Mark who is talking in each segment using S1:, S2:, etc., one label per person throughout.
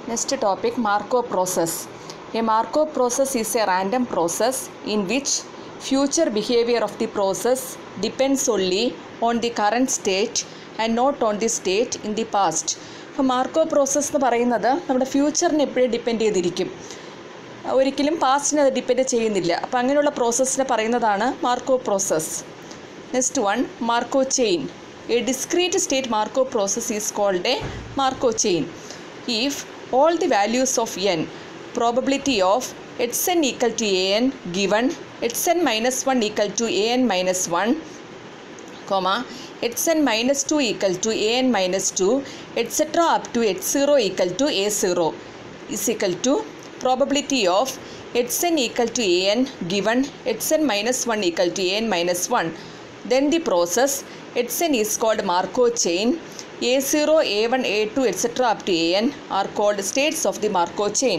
S1: Next topic Markov process. A Markov process is a random process in which future behavior of the process depends only on the current state and not on the state in the past. അപ്പോൾ Markov process എന്ന് പറയുന്നത് നമ്മുടെ ഫ്യൂച്ചറിനെ എപ്പോഴും depend ചെയ്തിരിക്കും ഒരിക്കലും പാസ്റ്റിനെ അത് depend ചെയ്യുന്നില്ല അപ്പോൾ അങ്ങനെയുള്ള പ്രോസസ്സിനെ പറയുന്നതാണ് Markov process next one Markov chain a discrete state Markov process is called a Markov chain if all the values of n probability of xn equal to an given xn minus 1 equal to an minus 1 comma xn minus 2 equal to an minus 2 etc up to x0 equal to a0 is equal to probability of xn equal to an given xn minus 1 equal to an minus 1 then the process xn is called Markov chain a0 a1 a2 etc up to an are called states of the Markov chain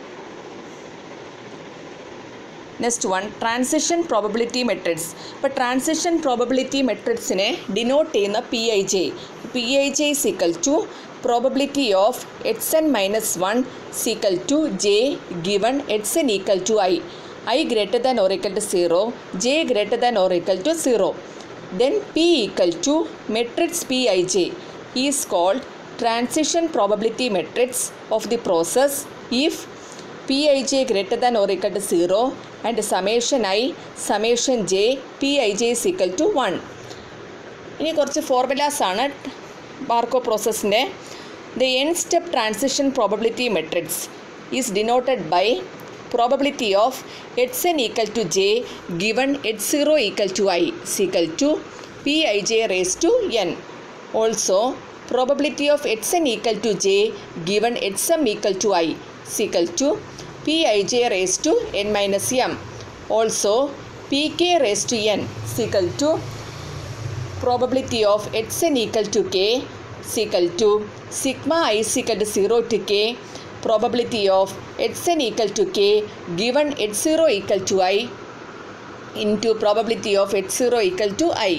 S1: next one transition probability matrix ഇപ്പോൾ transition probability മെട്രിക്സിനെ denote ചെയ്യുന്ന P I J P I J is equal to probability of X N minus one is equal to J given X N equal to I I greater than or equal to zero J greater than or equal to zero then p equal to matrix pij is called transition probability matrix of the process if pij greater than or equal to 0 and summation i summation j pij is equal to 1 ഇനി കുറച്ച് formulas ആണ് Markov പ്രോസസ്സിൻ്റെ the N step transition probability matrix is denoted by probability of xn equal to j given x0 equal to i is equal to pij raised to n. Also, probability of xn equal to j given xm equal to i is equal to pij raised to n minus m. Also, pk raised to n is equal to probability of xn equal to k is equal to sigma i is equal to 0 to k probability of xn equal to k given x0 equal to i into probability of x0 equal to i.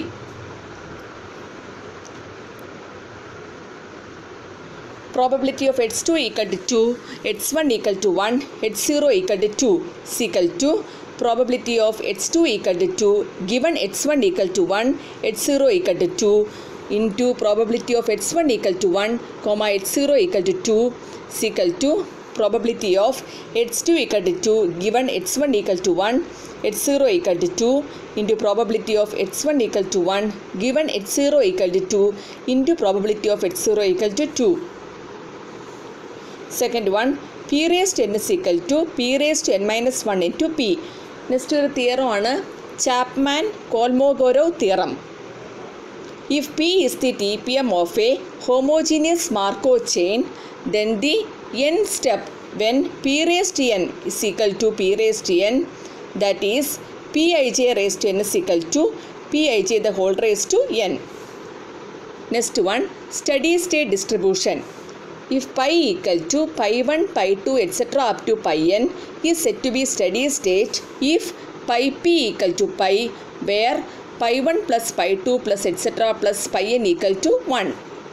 S1: Probability of x2 equal to 2, x1 equal to 1, x0 equal to 2 is equal to probability of x2 equal to 2 given x1 equal to 1, x0 equal to 2 into probability of x1 equal to 1, comma x0 equal to 2 is equal to probability of x2 equal to 2 given x1 equal to 1 x0 equal to 2 into probability of x1 equal to 1 given x0 equal to 2 into probability of x0 equal to 2 second one p raised to n is equal to p raised to n minus 1 into p next ഒരു theorem ആണ് Chapman Kolmogorov theorem If P is the TPM of a homogeneous Markov chain, then the n step when P raised to n is equal to P raised to n, that is Pij raised to n is equal to Pij the whole raised to n. Next one, steady state distribution. If pi equal to pi 1, pi 2, etc. up to pi n is said to be steady state if pi p equal to pi where pi 1 plus pi 2 plus etc. plus pi n equal to 1.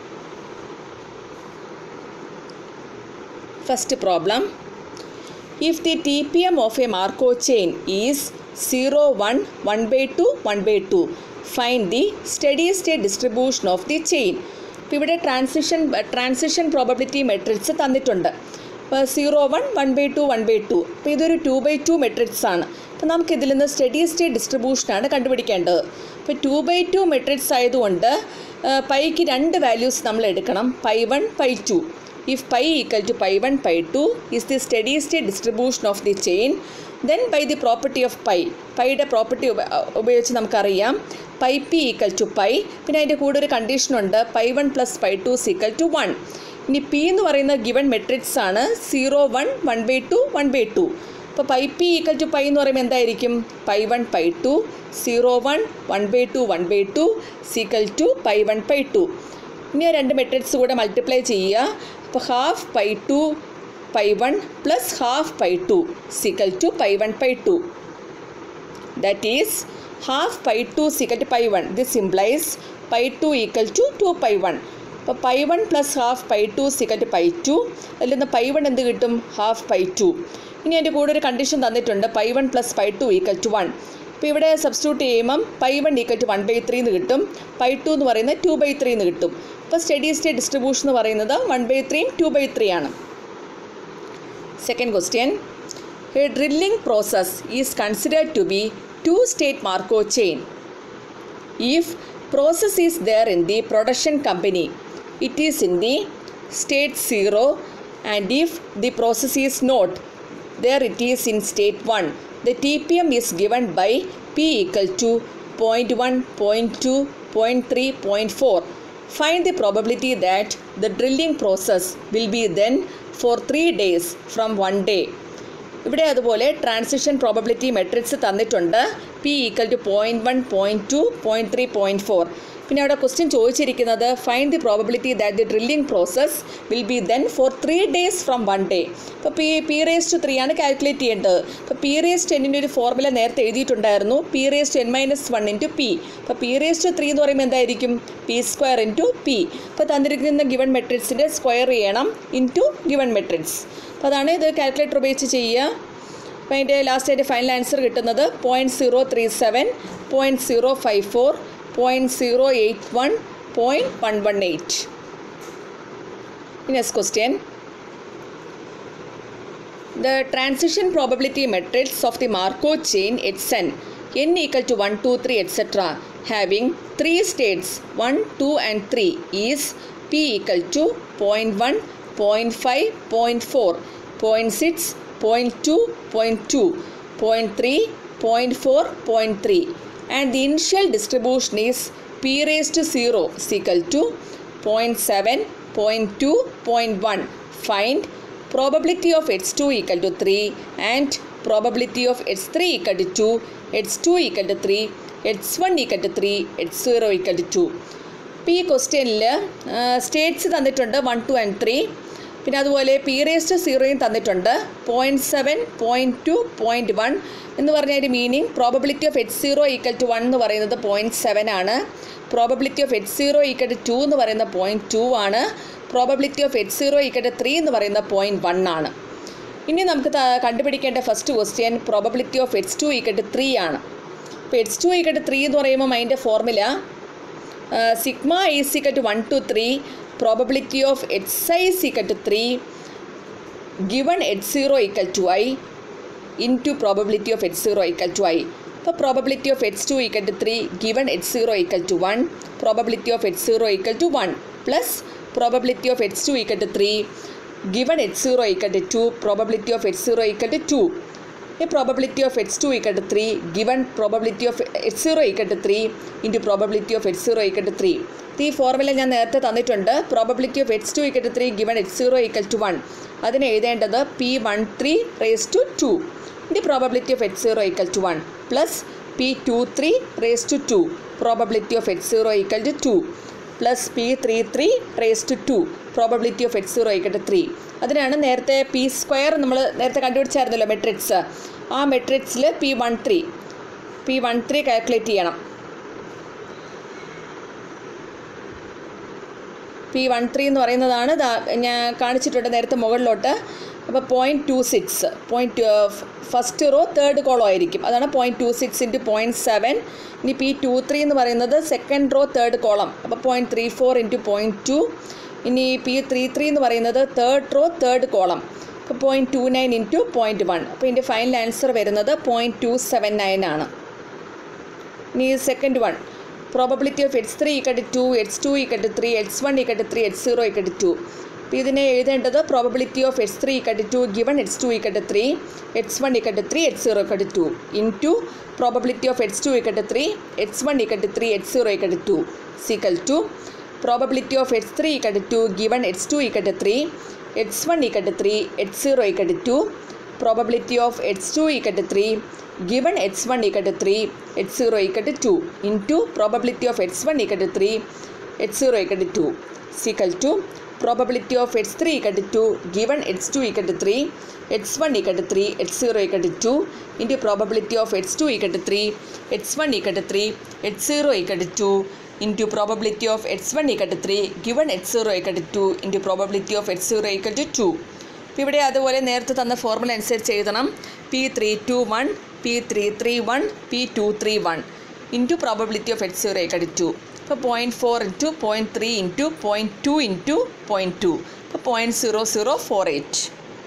S1: First problem. If the TPM of a Markov chain is 0, 1, 1 by 2, 1 by 2, find the steady state distribution of the chain. ഇപ്പോൾ ഇവിടെ transition transition probability matrix തന്നിട്ടുണ്ട് ഇപ്പോൾ zero one one by two one by two അപ്പോൾ ഇതൊരു to by two matrix ആണ് അപ്പോൾ നമുക്ക് ഇതിൽ നിന്ന് സ്റ്റഡി സ്റ്റേറ്റ് ഡിസ്ട്രിബ്യൂഷനാണ് കണ്ടുപിടിക്കേണ്ടത് ഇപ്പോൾ ടു ബൈ ടു മെട്രിക്സ് ആയതുകൊണ്ട് പൈക്ക് രണ്ട് വാല്യൂസ് നമ്മൾ എടുക്കണം pi one pi two if pi equal to pi one pi two is the steady state distribution of the chain then by the property of pi പൈയുടെ property ഉപയോഗിച്ച് നമുക്കറിയാം pi P equal to pi പിന്നെ അതിൻ്റെ കൂടെ ഒരു കണ്ടീഷനുണ്ട് pi one plus pi two is equal to one ഇനി P എന്ന് പറയുന്ന ഗിവൺ മെട്രിക്സ് ആണ് zero one one by two one by two അപ്പോൾ pi P equal to pi എന്ന് പറയുമ്പോൾ എന്തായിരിക്കും pi one pi two zero one one by two one by two is equal to pi one pi two ഇനി ആ രണ്ട് matrix കൂടെ multiply ചെയ്യുക അപ്പോൾ half pi two pi one plus half pi two is equal to pi one pi two that is half pi 2 is equal to pi 1. This implies pi 2 equal to 2 pi 1. അപ്പോൾ pi one plus half pi two is equal pi two അതിൽ നിന്ന് pi one എന്ത് കിട്ടും half pi two ഇനി അതിൻ്റെ കൂടെ ഒരു condition തന്നിട്ടുണ്ട് pi one plus pi two equal to one അപ്പോൾ ഇവിടെ സബ്സ്റ്റിറ്റ്യൂട്ട് ചെയ്യുമ്പം pi one equal to one by three എന്ന് കിട്ടും പൈ ടു എന്ന് പറയുന്നത് ടു ബൈ ത്രീ എന്ന് കിട്ടും അപ്പോൾ സ്റ്റഡി സ്റ്റേറ്റ് ഡിസ്ട്രിബ്യൂഷൻ എന്ന് പറയുന്നത് വൺ ബൈ ത്രീയും ടു ബൈ ത്രീ ആണ് second question a drilling process is considered to be two state Markov chain if process is there in the production company it is in the state 0 and if the process is not there it is in state 1 the tpm is given by p equal to 0.1 0.2 0.3 0.4 find the probability that the drilling process will be then for 3 days from 1 day ഇവിടെ അതുപോലെ transition probability matrix തന്നിട്ടുണ്ട് P equal to point one point two point three point four പിന്നെ അവിടെ question ചോദിച്ചിരിക്കുന്നത് find the probability that the drilling process will be then for three days from one day ഇപ്പോൾ P P raise to three ആണ് calculate ചെയ്യേണ്ടത് ഇപ്പോൾ P raise ടെന്നിൻ്റെ ഒരു formula നേരത്തെ എഴുതിയിട്ടുണ്ടായിരുന്നു P raise to N minus one into P അപ്പോൾ P raise to three എന്ന് പറയുമ്പോൾ എന്തായിരിക്കും പി സ്ക്വയർ ഇൻറ്റു പി അപ്പോൾ തന്നിരിക്കുന്ന ഗിവൺ മെട്രിക്സിൻ്റെ സ്ക്വയർ ചെയ്യണം ഇൻറ്റു ഗിവൺ മെട്രിക്സ് അപ്പോൾ അതാണ് ഇത് കാൽക്കുലേറ്റർ ഉപയോഗിച്ച് ചെയ്യുക അപ്പോൾ അതിൻ്റെ ലാസ്റ്റ് ആയിട്ട് ഫൈനൽ ആൻസർ കിട്ടുന്നത് point zero three seven point zero five four point zero eight one point one one eight next question The transition probability matrix of the Markov chain Hn n equal to 1, 2, 3, etc. having three states 1, 2 and 3 is p equal to 0.1, 0.5, 0.4, 0.6, 0.2, 0.2, 0.3, 0.4, 0.3 and the initial distribution is p raised to 0 is equal to 0.7, 0.2, 0.1. Find probability of x2 equal to 3 and probability of x3 equal to 2, x2 equal to 3, x1 equal to 3, x0 equal to 2. ഇപ്പോൾ ഈ ക്വസ്റ്റ്യനിൽ States തന്നിട്ടുണ്ട് one two and three പിന്നെ അതുപോലെ P raised സീറോയും തന്നിട്ടുണ്ട് point seven point two point one എന്ന് പറഞ്ഞ ഒരു meaning probability of H zero equal to one എന്ന് പറയുന്നത് പോയിൻറ്റ് സെവൻ ആണ് probability of H zero equal to two എന്ന് പറയുന്ന പോയിൻറ്റ് ടു ആണ് probability of H zero equal to three എന്ന് പറയുന്ന പോയിൻറ്റ് വൺ ആണ് ഇനി നമുക്ക് ത- കണ്ടുപിടിക്കേണ്ട first question probability of H two equal to three ആണ് അപ്പോൾ H two equal to three എന്ന് പറയുമ്പോൾ അതിൻ്റെ formula sigma is equal to one two three probability of H I is equal to three given H zero equal to I into probability of h0 equal to i. അപ്പോൾ probability of h2 equal to 3 given h0 equal to 1 probability of h0 equal to 1 plus probability of h2 equal to 3 given h0 equal to 2 probability of h0 equal to 2 a probability of h2 equal to 3 given probability of h0 equal to 3 into probability of h0 equal to 3 ഈ formula ഞാൻ നേരത്തെ തന്നിട്ടുണ്ട് probability of H two equal to three given H zero equal to one അതിന് എഴുതേണ്ടത് P one three raise to two ഇൻ്റെ probability of H zero equal to one plus P two three raise to two probability of H zero equal to two plus P three three raise to two probability of H zero equal to three അതിനാണ് നേരത്തെ P square നമ്മൾ നേരത്തെ കണ്ടുപിടിച്ചായിരുന്നല്ലോ matrix ആ മെട്രിക്സിൽ P one three P one three calculate ചെയ്യണം P one three എന്ന് പറയുന്നതാണ് ദാ ഞാൻ കാണിച്ചിട്ടുണ്ട് നേരത്തെ മുകളിലോട്ട് അപ്പോൾ point two six point first row third column ആയിരിക്കും അതാണ് point two six into point seven ഇനി പി ടു ത്രീ എന്ന് പറയുന്നത് സെക്കൻഡ് റോ തേർഡ് കോളം അപ്പോൾ point three four into point two ഇനി പി ത്രീ ത്രീ എന്ന് പറയുന്നത് തേർഡ് റോ തേർഡ് കോളം അപ്പോൾ point two nine into point one അപ്പോൾ ഇതിൻ്റെ ഫൈനൽ ആൻസർ വരുന്നത് പോയിൻറ്റ് ടു സെവൻ നയൻ ആണ് ഇനി second one probability of H three equal to two H two equal to three H one equal to three H zero equal to two അപ്പോൾ ഇതിനെ എഴുതേണ്ടത് probability of H three equal to two given H two equal to three H one equal to three H zero equal to two into probability of H two equal to three H one equal to three H zero equal to two is equal to probability of H three equal to two given H two equal to three H one equal to three H zero equal to two probability of h2 equal to 3 given h1 equal to 3 h0 equal to 2 into probability of h1 equal to 3 h0 equal to 2 is equal to probability of h3 equal to 2 given h2 equal to 3 h1 equal to 3 h0 equal to 2 into probability of h2 equal to 3 h1 equal to 3 h0 equal to 2 into probability of X one equal to three given X zero equal to two into probability of X zero equal to two അപ്പോൾ ഇവിടെ അതുപോലെ നേരത്തെ തന്ന formula അനുസരിച്ച് എഴുതണം P three two one P three three one P two three one into probability of X zero equal to two ഇപ്പോൾ point four into point three into point two into point two ഇപ്പോൾ point zero zero four eight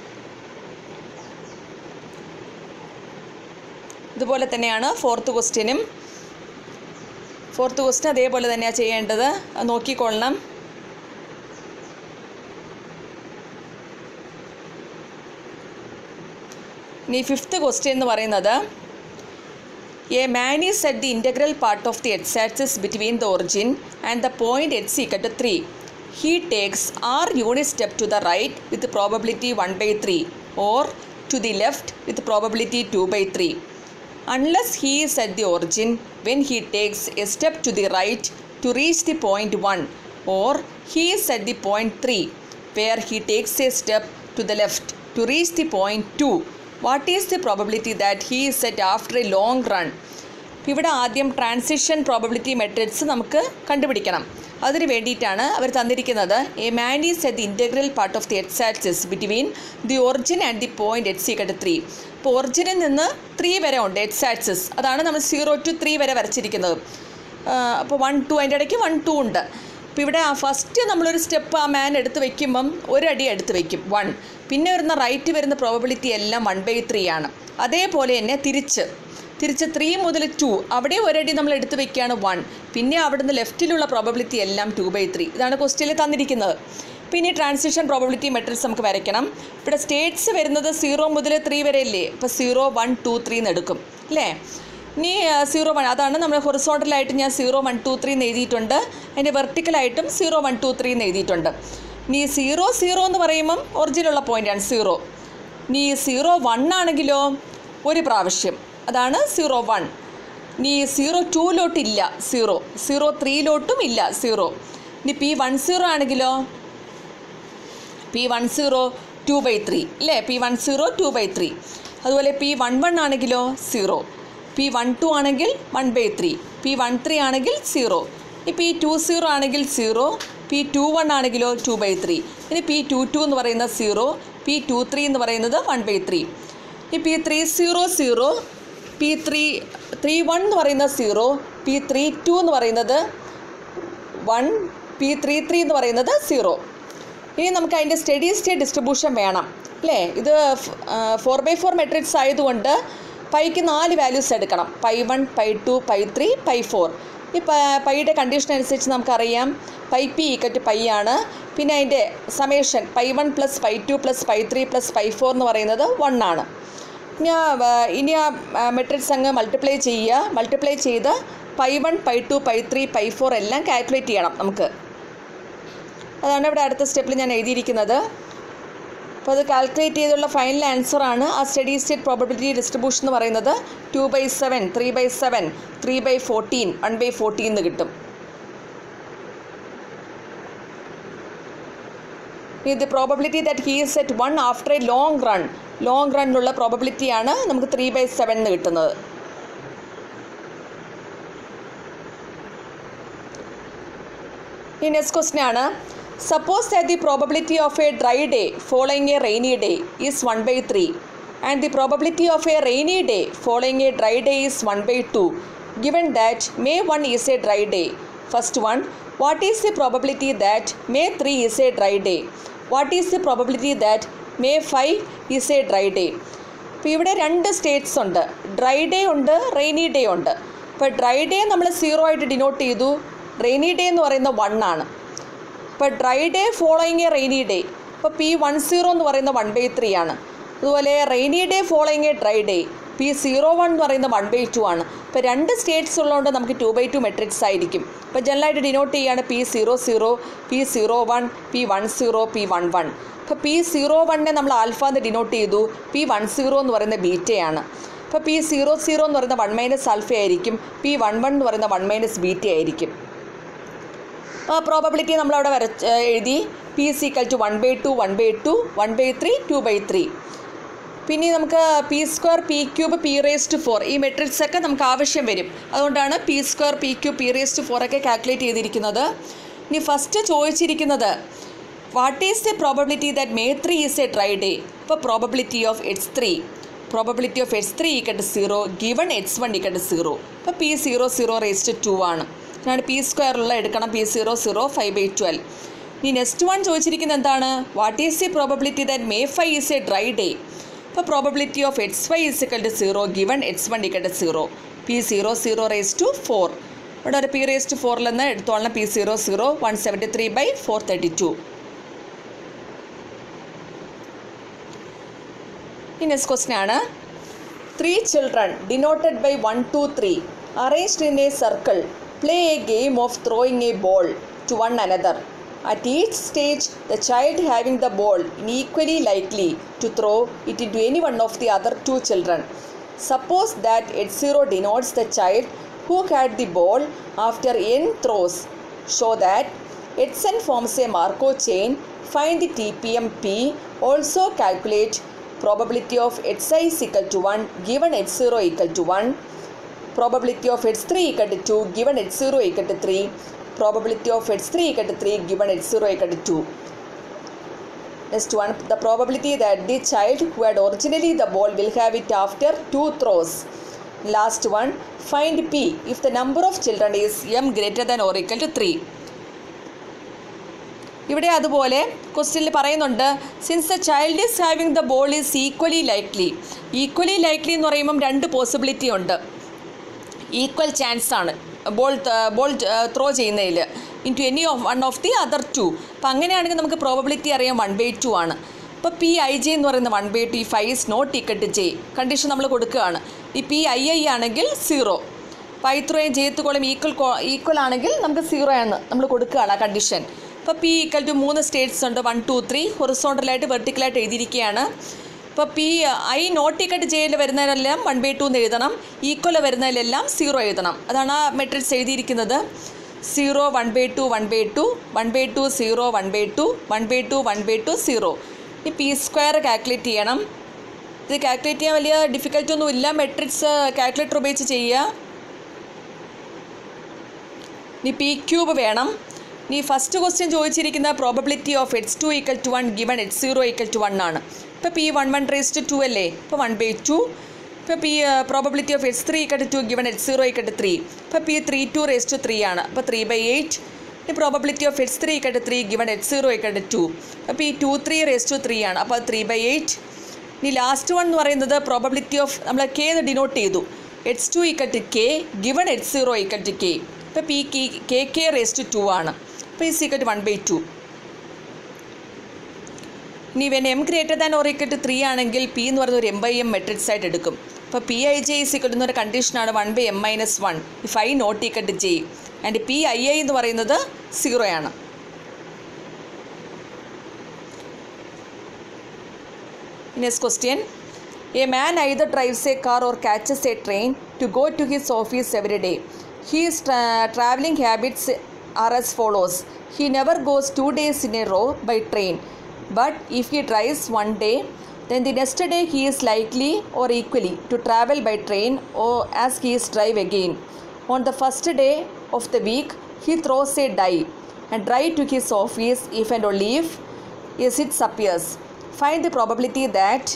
S1: ഇതുപോലെ തന്നെയാണ് fourth ക്വസ്റ്റ്യനും fourth question അതേപോലെ തന്നെയാണ് ചെയ്യേണ്ടത് അത് നോക്കിക്കൊള്ളണം ഇനി ഫിഫ്ത്ത് ക്വസ്റ്റ്യൻ എന്ന് പറയുന്നത് a man is at the integral part of the X axis between the origin and the point X equal to three he takes a unit step to the right with probability one by three or to the left with probability two by three unless he is at the origin when he takes a step to the right to reach the point 1 or he is at the point 3 where he takes a step to the left to reach the point 2 what is the probability that he is at after a long run ഇവിടെ ആദ്യം transition probability matrix നമുക്ക് കണ്ടുപിടിക്കണം അതിന് വേണ്ടിയിട്ടാണ് അവർ തന്നിരിക്കുന്നത് a man is at the integral part of the X axis between the origin and the point H സിക്കട്ട് three അപ്പോൾ ഒറിജിനിൽ നിന്ന് ത്രീ വരെ ഉണ്ട് എക്സ് ആക്സിസ് അതാണ് നമ്മൾ സീറോ ടു ത്രീ വരെ വരച്ചിരിക്കുന്നത് അപ്പോൾ വൺ ടു അതിൻ്റെ ഇടയ്ക്ക് വൺ ടു ഉണ്ട് അപ്പോൾ ഇവിടെ ആ ഫസ്റ്റ് നമ്മളൊരു സ്റ്റെപ്പ് ആ മാൻ എടുത്ത് വെക്കുമ്പം ഒരടി എടുത്ത് വെക്കും വൺ പിന്നെ വരുന്ന റൈറ്റ് വരുന്ന പ്രോബബിലിറ്റി എല്ലാം വൺ ബൈ ത്രീ ആണ് അതേപോലെ തന്നെ തിരിച്ച് തിരിച്ച് ത്രീ മുതൽ ടു അവിടെ ഒരടി നമ്മൾ എടുത്ത് വെക്കുകയാണ് വൺ പിന്നെ അവിടുന്ന് ലെഫ്റ്റിലുള്ള പ്രോബബിലിറ്റി എല്ലാം ടു ബൈ ത്രീ ഇതാണ് ക്വസ്റ്റ്യനിൽ തന്നിരിക്കുന്നത് പിന്നെ ട്രാൻസിഷൻ പ്രോബബിലിറ്റി മെട്രിക്സ് നമുക്ക് വരയ്ക്കണം ഇവിടെ സ്റ്റേറ്റ്സ് വരുന്നത് സീറോ മുതൽ ത്രീ വരെ ഇല്ലേ ഇപ്പോൾ സീറോ വൺ ടു ത്രീ എന്ന് എടുക്കും അല്ലേ ഇനി സീറോ വൺ അതാണ് നമ്മൾ ഹൊറിസോണ്ടലായിട്ട് ഞാൻ സീറോ വൺ ടു ത്രീ എന്ന് എഴുതിയിട്ടുണ്ട് അതിൻ്റെ വെർട്ടിക്കലായിട്ടും സീറോ വൺ ടു ത്രീ എന്ന് എഴുതിയിട്ടുണ്ട് ഇനി സീറോ സീറോ എന്ന് പറയുമ്പം ഒറിജിനുള്ള പോയിൻ്റാണ് സീറോ ഇനി സീറോ വൺ ആണെങ്കിലോ ഒരു പ്രാവശ്യം അതാണ് സീറോ വൺ ഇനി സീറോ ടൂലോട്ടില്ല സീറോ സീറോ ത്രീയിലോട്ടും ഇല്ല സീറോ ഇനി പി വൺ സീറോ ആണെങ്കിലോ P one zero two by three അല്ലേ P one zero two by three അതുപോലെ പി വൺ വൺ ആണെങ്കിലോ സീറോ പി വൺ ടു ആണെങ്കിൽ one by three P one three ആണെങ്കിൽ zero ഈ പി ടു സീറോ ആണെങ്കിൽ zero P two one ആണെങ്കിലോ two by three ഇനി P two two എന്ന് പറയുന്നത് സീറോ പി ടു ത്രീ എന്ന് പറയുന്നത് വൺ ബൈ ത്രീ ഈ P three zero zero P three three one എന്ന് പറയുന്നത് സീറോ പി ത്രീ ടു എന്ന് പറയുന്നത് വൺ പി ത്രീ ത്രീ എന്ന് പറയുന്നത് സീറോ ഇനി നമുക്ക് അതിൻ്റെ സ്റ്റഡി സ്റ്റേറ്റ് ഡിസ്ട്രിബ്യൂഷൻ വേണം അല്ലേ ഇത് ഫോർ ബൈ ഫോർ മെട്രിക്സ് ആയതുകൊണ്ട് പൈക്ക് നാല് വാല്യൂസ് എടുക്കണം pi one pi two pi three pi four ഈ പ- പൈയുടെ കണ്ടീഷൻ അനുസരിച്ച് നമുക്കറിയാം പൈ പി ഈക്വറ്റ് പൈ ആണ് പിന്നെ അതിൻ്റെ summation pi one plus pi two plus pi three plus pi four എന്ന് പറയുന്നത് വൺ ആണ് ഇനി ആ വ- ഇനി ആ മെട്രിക്സ് അങ്ങ് മൾട്ടിപ്ലൈ ചെയ്യുക മൾട്ടിപ്ലൈ ചെയ്ത് pi one pi two pi three pi four എല്ലാം കാൽക്കുലേറ്റ് ചെയ്യണം നമുക്ക് അതാണ് ഇവിടെ അടുത്ത സ്റ്റെപ്പിൽ ഞാൻ എഴുതിയിരിക്കുന്നത് അപ്പോൾ അത് കാൽക്കുലേറ്റ് ചെയ്തുള്ള ഫൈനൽ ആൻസറാണ് ആ സ്റ്റഡി സ്റ്റേറ്റ് പ്രോബബിലിറ്റി ഡിസ്ട്രിബ്യൂഷൻ എന്ന് പറയുന്നത് two by seven three by seven three by fourteen one by fourteen എന്ന് കിട്ടും ഇത് probability that he is at one after a long run long റണ്ണിലുള്ള പ്രോബബിലിറ്റിയാണ് നമുക്ക് ത്രീ ബൈ സെവൻ എന്ന് കിട്ടുന്നത് ഈ നെക്സ്റ്റ് ക്വസ്റ്റ്യൻ ആണ് suppose that the probability of a dry day following a rainy day is one by three and the probability of a rainy day following a dry day is one by two given that May 1 is a dry day. First one, what is the probability that May 3 is a dry day? What is the probability that May 5 is a dry day? അപ്പോൾ ഇവിടെ രണ്ട് states ഉണ്ട് dry day ഉണ്ട് rainy day ഉണ്ട് ഇപ്പോൾ dry day നമ്മൾ zero ആയിട്ട് denote ചെയ്തു റെയിനി ഡേ എന്ന് പറയുന്ന വൺ ആണ് ഇപ്പോൾ dry day following a rainy day ഇപ്പോൾ പി വൺ സീറോ എന്ന് പറയുന്ന വൺ ബൈ ത്രീ ആണ് അതുപോലെ rainy day following a dry day P zero one എന്ന് പറയുന്ന വൺ ബൈ ടു ആണ് ഇപ്പോൾ രണ്ട് സ്റ്റേറ്റ്സ് ഉള്ളതുകൊണ്ട് നമുക്ക് ടു ബൈ ടു മെട്രിക്സ് ആയിരിക്കും ഇപ്പോൾ ജനറലായിട്ട് ഡിനോട്ട് ചെയ്യുകയാണ് P zero zero P zero one P one zero P one one ഇപ്പോൾ പി സീറോ വണ്ണിനെ നമ്മൾ ആൽഫ എന്ന് ഡിനോട്ട് ചെയ്തു പി വൺ സീറോ എന്ന് പറയുന്ന ബീറ്റയാണ് ഇപ്പോൾ പി സീറോ സീറോ എന്ന് പറയുന്ന വൺ മൈനസ് ആൽഫ ആയിരിക്കും പി വൺ വൺ എന്ന് പറയുന്ന വൺ മൈനസ് ബീറ്റ ആയിരിക്കും പ്രോബബിലിറ്റി നമ്മളവിടെ വരച്ച് എഴുതി P is equal to one by two one by two one by three two by three പിന്നെ നമുക്ക് P square P cube P raised four ഈ മെട്രിക്സ് ഒക്കെ നമുക്ക് ആവശ്യം വരും അതുകൊണ്ടാണ് P square P cube P raised four ഒക്കെ കാൽക്കുലേറ്റ് ചെയ്തിരിക്കുന്നത് ഇനി ഫസ്റ്റ് ചോദിച്ചിരിക്കുന്നത് what is the probability that may three is a dry day ഇപ്പോൾ probability of X three probability of X three equal to zero given X one equal to zero ഇപ്പോൾ P zero zero raised two ആണ് ഞാൻ P സ്ക്വയറുള്ള എടുക്കണം P zero zero five by twelve ഇനി next one ചോദിച്ചിരിക്കുന്നത് എന്താണ് what is the probability that May five is a dry day ഇപ്പോൾ probability of X Y is equal to zero given X one equal to zero P zero zero raise to four ഇവിടെ ഒരു P raise to ഫോറിൽ നിന്ന് എടുത്തോളണം P zero zero one seventy three by four thirty two ഈ next question ആണ് three children denoted by one two three arranged in a circle play a game of throwing a ball to one another At each stage, the child having the ball is equally likely to throw it into any one of the other two children. Suppose that H0 denotes the child who had the ball after n throws. Show that Hn forms a Markov chain. Find the TPM P. Also calculate probability of Hi is equal to 1 given H0 equal to 1. Probability of H3 equal to 2 given H0 equal to 3 probability of x3 equal to 3 given x0 equal to 2. Next one, the probability that the child who had originally the ball will have it after two throws. Last one, find P if the number of children is m greater than or equal to 3. ഇവിടെ അതുപോലെ ക്വസ്റ്റ്യനിൽ പറയുന്നുണ്ട് since the child is having the ball is equally likely equally likely എന്ന് പറയുമ്പം രണ്ട് possibility ഉണ്ട് equal chance ആണ് ball ball throw ചെയ്യുന്നതിൽ in to any of one of the other two അപ്പം അങ്ങനെയാണെങ്കിൽ നമുക്ക് പ്രോബബിലിറ്റി അറിയാം വൺ ബൈ ടു ആണ് ഇപ്പോൾ പി ഐ ജെ എന്ന് പറയുന്ന വൺ ബൈ ടു ഈ five is not equal to J condition നമ്മൾ കൊടുക്കുകയാണ് ഈ പി ഐ ഐ ആണെങ്കിൽ സീറോ പൈ ത്രോയും ജെത്ത് കോളം ഈക്വൽ ഈക്വൽ ആണെങ്കിൽ നമുക്ക് സീറോ ആണ് നമ്മൾ കൊടുക്കുകയാണ് ആ കണ്ടീഷൻ ഇപ്പോൾ പി ഈക്വൽ ടു മൂന്ന് സ്റ്റേറ്റ്സ് ഉണ്ട് വൺ ടു ത്രീ ഹൊറിസോണ്ടലായിട്ട് വെർട്ടിക്കലായിട്ട് എഴുതിയിരിക്കുകയാണ് ഇപ്പോൾ പി ഐ നോട്ട് ഇക്കട്ട് ജെയിൽ വരുന്നതിലെല്ലാം വൺ ബൈ ടു എന്ന് എഴുതണം ഈക്വൽ വരുന്നതിലെല്ലാം സീറോ എഴുതണം അതാണ് ആ മെട്രിക്സ് എഴുതിയിരിക്കുന്നത് zero one by two one by two one by two zero one by two one by two one by two zero ഈ P square calculate ചെയ്യണം ഇത് കാൽക്കുലേറ്റ് ചെയ്യാൻ വലിയ ഡിഫിക്കൽറ്റി ഒന്നും ഇല്ല മെട്രിക്സ് കാൽക്കുലേറ്റർ ഉപയോഗിച്ച് ചെയ്യുക ഇനി പി ക്യൂബ് വേണം ഇനി ഫസ്റ്റ് ക്വസ്റ്റ്യൻ ചോദിച്ചിരിക്കുന്ന probability of X two equal to one given X zero equal to one ആണ് ഇപ്പോൾ P one one raise to two അല്ലേ ഇപ്പോൾ വൺ ബൈ ടു ഇപ്പോൾ P probability of X three equal to two given X zero equal to three ഇപ്പോൾ P three two raise to three ആണ് അപ്പോൾ three by eight ഇനി probability of X three equal to three given X zero equal to two അപ്പോൾ ഈ two three raise to three ആണ് അപ്പോൾ three by eight ഇനി last one എന്ന് പറയുന്നത് പ്രോബബിലിറ്റി ഓഫ് നമ്മൾ കെ എന്ന് ഡിനോട്ട് ചെയ്തു X two equal to K given X zero equal to K ഇപ്പോൾ P K K raise to two ആണ് അപ്പോൾ ഈ സീക്വൽ വൺ ബൈ ടു ഇനി when M greater than or equal to three ആണെങ്കിൽ P എന്ന് പറയുന്ന ഒരു എം ബൈ എം മെട്രിക്സ് ആയിട്ട് എടുക്കും അപ്പോൾ P I J is equal എന്നൊരു കണ്ടീഷനാണ് one by M minus one if I not equal to J and P I I എന്ന് പറയുന്നത് സീറോ ആണ് next question a man either drives a car or catches a train to go to his office every day his travelling habits are as follows he never goes two days in a row by train but if he drives one day then the next day he is likely or equally to travel by train or as he is drive again on the first day of the week he throws a die and drive to his office if and only if yes it appears find the probability that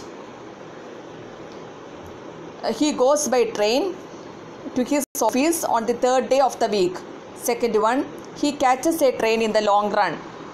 S1: uh, he goes by train to his office on the third day of the week second one he catches a train in the long run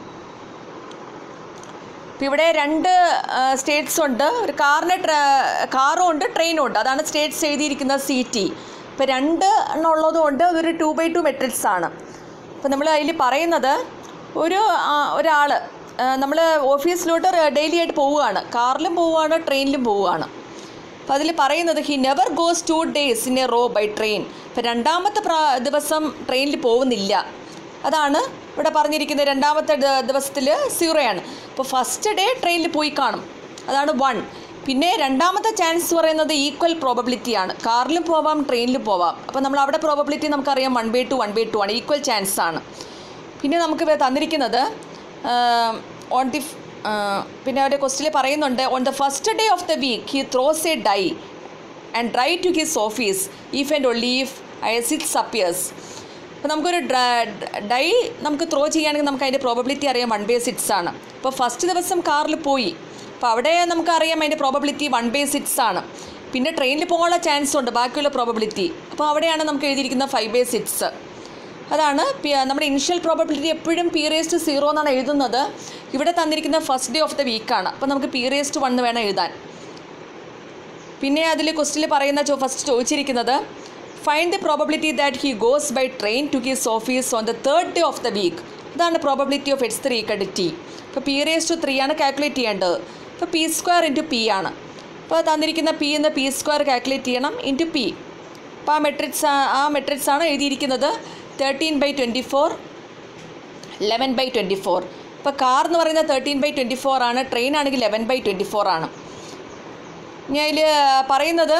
S1: ഇപ്പം ഇവിടെ രണ്ട് states ഉണ്ട് ഒരു കാറിന് കാറും ഉണ്ട് ട്രെയിനും ഉണ്ട് അതാണ് സ്റ്റേറ്റ്സ് എഴുതിയിരിക്കുന്ന സി ടി ഇപ്പോൾ രണ്ട് എണ്ണം ഉള്ളതുകൊണ്ട് അതൊരു ടു ബൈ ടു മെട്രിക്സ് ആണ് അപ്പോൾ നമ്മൾ അതിൽ പറയുന്നത് ഒരു ഒരാൾ നമ്മൾ ഓഫീസിലോട്ട് ഡെയിലി ആയിട്ട് പോവുകയാണ് കാറിലും പോവുകയാണ് ട്രെയിനിലും പോവുകയാണ് അപ്പോൾ അതിൽ പറയുന്നത് he never goes two days in a row by train ഇപ്പോൾ രണ്ടാമത്തെ പ്രാ ദിവസം ട്രെയിനിൽ പോകുന്നില്ല അതാണ് ഇവിടെ പറഞ്ഞിരിക്കുന്നത് രണ്ടാമത്തെ ദിവസത്തിൽ സീറോയാണ് അപ്പോൾ ഫസ്റ്റ് ഡേ ട്രെയിനിൽ പോയി കാണും അതാണ് വൺ പിന്നെ രണ്ടാമത്തെ ചാൻസ് പറയുന്നത് ഈക്വൽ പ്രോബബിലിറ്റിയാണ് കാറിലും പോവാം ട്രെയിനിലും പോവാം അപ്പോൾ നമ്മൾ അവിടെ പ്രോബബിലിറ്റി നമുക്കറിയാം one by two one by two ആണ് ഈക്വൽ ചാൻസ് ആണ് പിന്നെ നമുക്ക് ഇവിടെ തന്നിരിക്കുന്നത് ഓൺ ദി പിന്നെ അവരുടെ ക്വസ്റ്റിൽ പറയുന്നുണ്ട് on the first day of the week he throws a die and drive to his office if and only if six appears അപ്പോൾ നമുക്കൊരു ഡൈ നമുക്ക് ത്രോ ചെയ്യുകയാണെങ്കിൽ നമുക്ക് അതിൻ്റെ പ്രോബബിലിറ്റി അറിയാം വൺ ബൈ സിക്സ് ആണ് അപ്പോൾ ഫസ്റ്റ് ദിവസം കാറിൽ പോയി അപ്പോൾ അവിടെ നമുക്കറിയാം അതിൻ്റെ പ്രോബബിലിറ്റി വൺ ബൈ സിക്സ് ആണ് പിന്നെ ട്രെയിനിൽ പോകാനുള്ള ചാൻസ് ഉണ്ട് ബാക്കിയുള്ള പ്രോബബിലിറ്റി അപ്പോൾ അവിടെയാണ് നമുക്ക് എഴുതിയിരിക്കുന്ന ഫൈവ് ബൈ സിക്സ് അതാണ് പി- നമ്മുടെ ഇനിഷ്യൽ പ്രോബബിലിറ്റി എപ്പോഴും പി റേസ്റ്റ് സീറോ എന്നാണ് എഴുതുന്നത് ഇവിടെ തന്നിരിക്കുന്ന ഫസ്റ്റ് ഡേ ഓഫ് ദ വീക്കാണ് അപ്പോൾ നമുക്ക് പി റേസ്റ്റ് വൺ വേണം എഴുതാൻ പിന്നെ അതിൽ ക്വസ്റ്റിൽ പറയുന്ന ചോ ഫസ്റ്റ് ചോദിച്ചിരിക്കുന്നത് find the probability that he goes by train to his office on the third day of the week ഇതാണ് probability of X three equal T ഇപ്പോൾ പി റേസ് ടു ത്രീ ആണ് കാൽക്കുലേറ്റ് ചെയ്യേണ്ടത് ഇപ്പോൾ പി സ്ക്വയർ ഇൻറ്റു പി ആണ് അപ്പോൾ തന്നിരിക്കുന്ന P എന്ന P square calculate ചെയ്യണം ഇൻറ്റു പി അപ്പോൾ ആ മെട്രിക്സ് ആ മെട്രിക്സ് ആണ് എഴുതിയിരിക്കുന്നത് thirteen by twenty four eleven by twenty four ഇപ്പോൾ കാർ എന്ന് പറയുന്നത് തേർട്ടീൻ ബൈ ട്വൻറ്റി ഫോർ ആണ് ട്രെയിൻ ആണെങ്കിൽ ലെവൻ ബൈ ട്വൻറ്റി ഫോർ ആണ് ഇനി അതിൽ പറയുന്നത്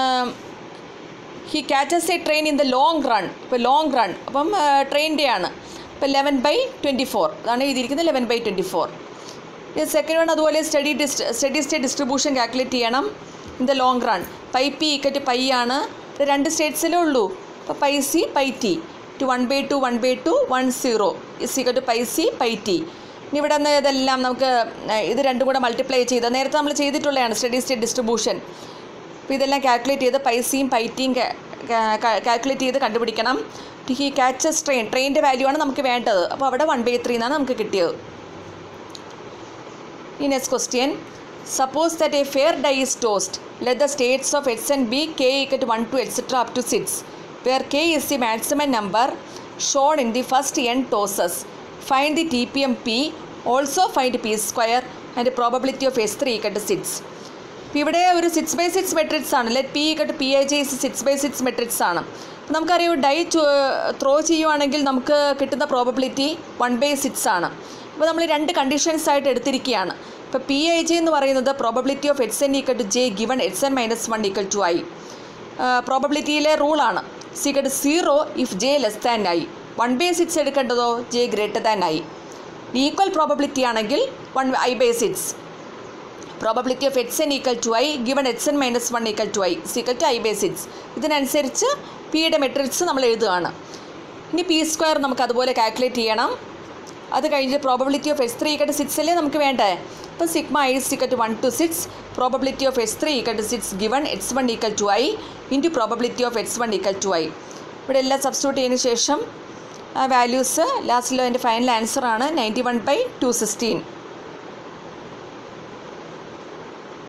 S1: he catches a train in the long run ഇപ്പോൾ ലോങ് റൺ അപ്പം ട്രെയിനിൻ്റെ ആണ് ഇപ്പോൾ ലെവൻ ബൈ ട്വൻറ്റി ഫോർ അതാണ് എഴുതിയിരിക്കുന്നത് eleven by twenty four second one അതുപോലെ സ്റ്റഡി ഡിസ്റ്റ് സ്റ്റഡി സ്റ്റേറ്റ് ഡിസ്ട്രിബ്യൂഷൻ കാൽക്കുലേറ്റ് ചെയ്യണം in the long run pi P equate pi ആണ് ഇത് രണ്ട് സ്റ്റേറ്റ്സിലേ ഉള്ളൂ അപ്പോൾ pi C pi T to one by two one by two one zero is equate pi C pi T ഇനി ഇവിടെ നിന്ന് ഇതെല്ലാം നമുക്ക് ഏഹ്, ഇത് രണ്ടും കൂടെ മൾട്ടിപ്ലൈ ചെയ്ത് നേരത്തെ നമ്മൾ ചെയ്തിട്ടുള്ളതാണ് സ്റ്റഡി സ്റ്റേറ്റ് ഡിസ്ട്രിബ്യൂഷൻ അപ്പോൾ ഇതെല്ലാം കാൽക്കുലേറ്റ് ചെയ്ത് പൈസയും പൈറ്റിയും കാൽക്കുലേറ്റ് ചെയ്ത് കണ്ടുപിടിക്കണം ഈ ക്യാച്ചസ് ട്രെയിൻ ട്രെയിനിൻ്റെ വാല്യൂ ആണ് നമുക്ക് വേണ്ടത് അപ്പോൾ അവിടെ വൺ ബൈ ത്രീ എന്നാണ് നമുക്ക് കിട്ടിയത് ഈ next question suppose that a fair die is tossed let the states of x and b k equal to 1 to etc up to 6 where k is the maximum number shown in the first n tosses find the tpm p also find p square and the probability of s3 equal to 6 ഇപ്പോൾ ഇവിടെ ഒരു six by six matrix ആണ് let P equate P I J six by six matrix ആണ് അപ്പോൾ നമുക്കറിയാം dye throw ചെയ്യുവാണെങ്കിൽ നമുക്ക് കിട്ടുന്ന പ്രോബബിലിറ്റി വൺ ബൈ സിക്സ് ആണ് അപ്പോൾ നമ്മൾ രണ്ട് കണ്ടീഷൻസ് ആയിട്ട് എടുത്തിരിക്കുകയാണ് ഇപ്പോൾ പി ഐ ജെ എന്ന് പറയുന്നത് probability of X N equal to J given X N minus one equal to I പ്രോബബിലിറ്റിയിലെ റൂളാണ് is equal to zero if J less than I one by six എടുക്കേണ്ടതോ J greater than I equal probability ആണെങ്കിൽ one I by six probability of X N equal to I given X N minus one equal to I is equal to I by six ഇതിനനുസരിച്ച് പിയുടെ matrix നമ്മൾ എഴുതുകയാണ് ഇനി P square നമുക്ക് അതുപോലെ calculate ചെയ്യണം അത് കഴിഞ്ഞ് probability of S three equal to six അല്ലേ നമുക്ക് വേണ്ടേ അപ്പോൾ sigma I equal to one to six probability of S three equal to six given X one equal to I into probability of X one equal to I ഇവിടെ എല്ലാം substitute ചെയ്തതിന് ശേഷം ആ values ലാസ്റ്റിൽ അതിൻ്റെ ഫൈനൽ ആൻസറാണ് ninety one by two sixteen